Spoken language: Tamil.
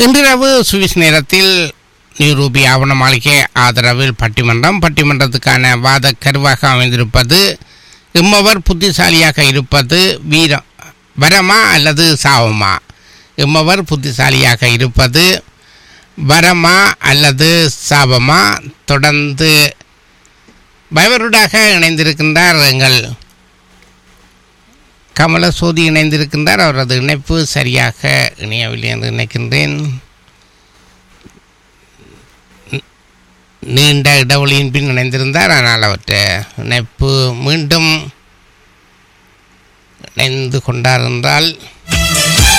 இன்றிரவு சுவிஸ் நேரத்தில் நியூரூபி ஆவண மாளிகை ஆதரவில் பட்டிமன்றம் பட்டிமன்றத்துக்கான வாத கருவாக அமைந்திருப்பது இம்மவர் புத்திசாலியாக இருப்பது வீர வரமா அல்லது சாவமா இம்மவர் புத்திசாலியாக இருப்பது வரமா அல்லது சாபமா தொடர்ந்து பயவருடாக இணைந்திருக்கின்றார் எங்கள் கமலசோதி இணைந்திருக்கின்றார் அவரது இணைப்பு சரியாக இணையவில்லை என்று நினைக்கின்றேன் ந- நீண்ட இடைவெளியின் பின் இணைந்திருந்தார் ஆனால் அவற்றை இணைப்பு மீண்டும் இணைந்து கொண்டார் என்றால்